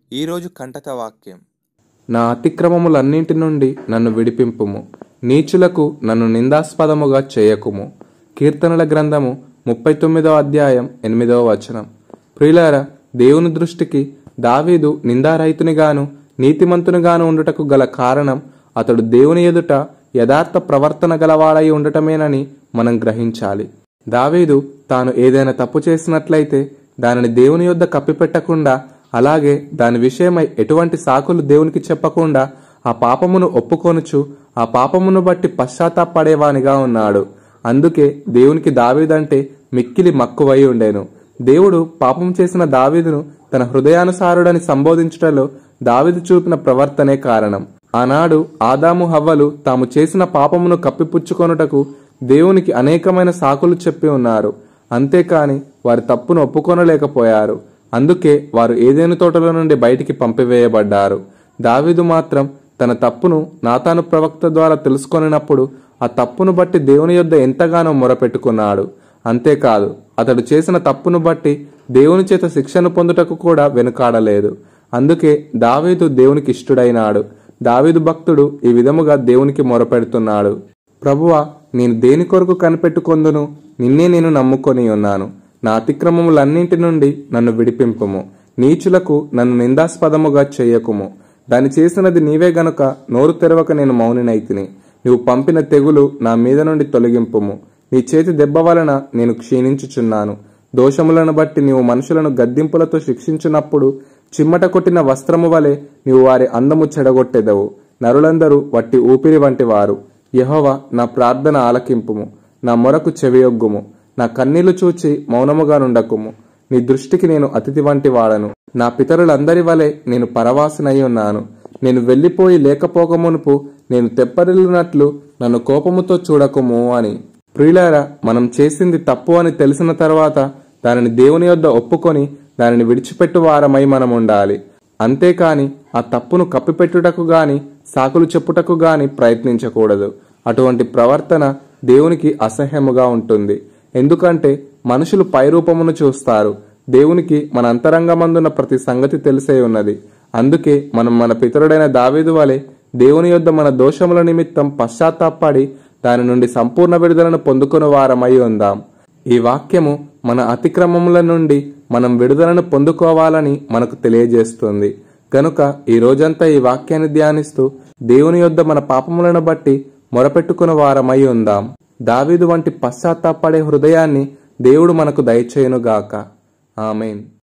ఈరోజు కంటత వాక్యం నా అతిక్రమములన్నింటి నుండి నన్ను విడిపింపుము నీచులకు నన్ను నిందాస్పదముగా చేయకుము కీర్తనల గ్రంథము ముప్పై తొమ్మిదవ అధ్యాయం ఎనిమిదవ వచనం ప్రియులారా దేవుని దృష్టికి దావీదు నిందారహితునిగాను నీతిమంతునిగాను ఉండుటకు గల కారణం అతడు దేవుని ఎదుట యథార్థ ప్రవర్తన గలవాడై ఉండటమేనని మనం గ్రహించాలి దావీదు తాను ఏదైనా తప్పు చేసినట్లయితే దానిని దేవుని యొద్ద కప్పిపెట్టకుండా అలాగే దాని విషయమై ఎటువంటి సాకులు దేవునికి చెప్పకుండా ఆ పాపమును ఒప్పుకొనుచు ఆ పాపమును బట్టి పశ్చాత్తాపడేవానిగా ఉన్నాడు అందుకే దేవునికి దావీదంటే మిక్కిలి మక్కువై ఉండేను దేవుడు పాపం చేసిన దావీదును తన హృదయానుసారుడని సంబోధించుటలో దావీదు చూపిన ప్రవర్తనే కారణం ఆనాడు ఆదాము హవ్వలు తాము చేసిన పాపమును కప్పిపుచ్చుకొనుటకు దేవునికి అనేకమైన సాకులు చెప్పి ఉన్నారు అంతేకాని వారి తప్పును ఒప్పుకొనలేకపోయారు అందుకే వారు ఏదేను తోటల నుండి బయటికి పంపివేయబడ్డారు దావీదు మాత్రం తన తప్పును నాతాను ప్రవక్త ద్వారా తెలుసుకొనినప్పుడు ఆ తప్పును బట్టి దేవుని యొద్ద ఎంతగానో మొరపెట్టుకున్నాడు అంతేకాదు అతడు చేసిన తప్పును బట్టి దేవుని చేత శిక్షను పొందుటకు కూడా వెనుకాడలేదు అందుకే దావీదు దేవునికి ఇష్టుడైనాడు దావీదు భక్తుడు ఈ విధముగా దేవునికి మొరపెడుతున్నాడు ప్రభువా నేను దేని కొరకు కనిపెట్టుకొందును నిన్నే నేను నమ్ముకొని ఉన్నాను నా అతిక్రమములన్నింటి నుండి నన్ను విడిపింపుము నీచులకు నన్ను నిందాస్పదముగా చేయకుము దాని చేసినది నీవే గనుక నోరు తెరవక నేను మౌనినైతిని నీవు పంపిన తెగులు నా మీద నుండి తొలగింపుము నీ చేతి దెబ్బ వలన నేను క్షీణించుచున్నాను దోషములను బట్టి నీవు మనుషులను గద్దింపులతో శిక్షించినప్పుడు చిమ్మట కొట్టిన వస్త్రము వలె నీవు వారి అందము చెడగొట్టెదవు నరులందరూ వట్టి ఊపిరి వంటి వారు యహోవా నా ప్రార్థన ఆలకింపుము నా మొరకు చెవియొగ్గుము నా కన్నీళ్లు చూచి మౌనముగా నుండకుము నీ దృష్టికి నేను అతిథి వంటి వాడను నా పితరులందరి వలె నేను పరవాసనై ఉన్నాను నేను వెళ్ళిపోయి లేకపోకమునుపు నేను తెప్పరిల్లినట్లు నన్ను కోపముతో చూడకుము అని ప్రియులారా మనం చేసింది తప్పు అని తెలిసిన తర్వాత దానిని దేవుని యొద్ద ఒప్పుకొని దానిని విడిచిపెట్టు వారమై మనం ఉండాలి అంతేకాని ఆ తప్పును కప్పిపెట్టుటకు గాని సాకులు చెప్పుటకు గాని ప్రయత్నించకూడదు అటువంటి ప్రవర్తన దేవునికి అసహ్యముగా ఉంటుంది ఎందుకంటే మనుషులు పైరూపమును చూస్తారు దేవునికి మన అంతరంగమందున్న ప్రతి సంగతి తెలిసే ఉన్నది అందుకే మనం మన పితరుడైన దావీదు వలె దేవుని యొద్ద మన దోషముల నిమిత్తం పశ్చాత్తాపడి దాని నుండి సంపూర్ణ విడుదలను పొందుకుని వారమై ఉందాం ఈ వాక్యము మన అతిక్రమముల నుండి మనం విడుదలను పొందుకోవాలని మనకు తెలియజేస్తుంది కనుక ఈ రోజంతా ఈ వాక్యాన్ని ధ్యానిస్తూ దేవుని యొద్ద మన పాపములను బట్టి మొరపెట్టుకుని వారమై ఉందాం దావీదు వంటి పశ్చాత్తాపడే హృదయాన్ని దేవుడు మనకు దయచేయునుగాక ఆమెన్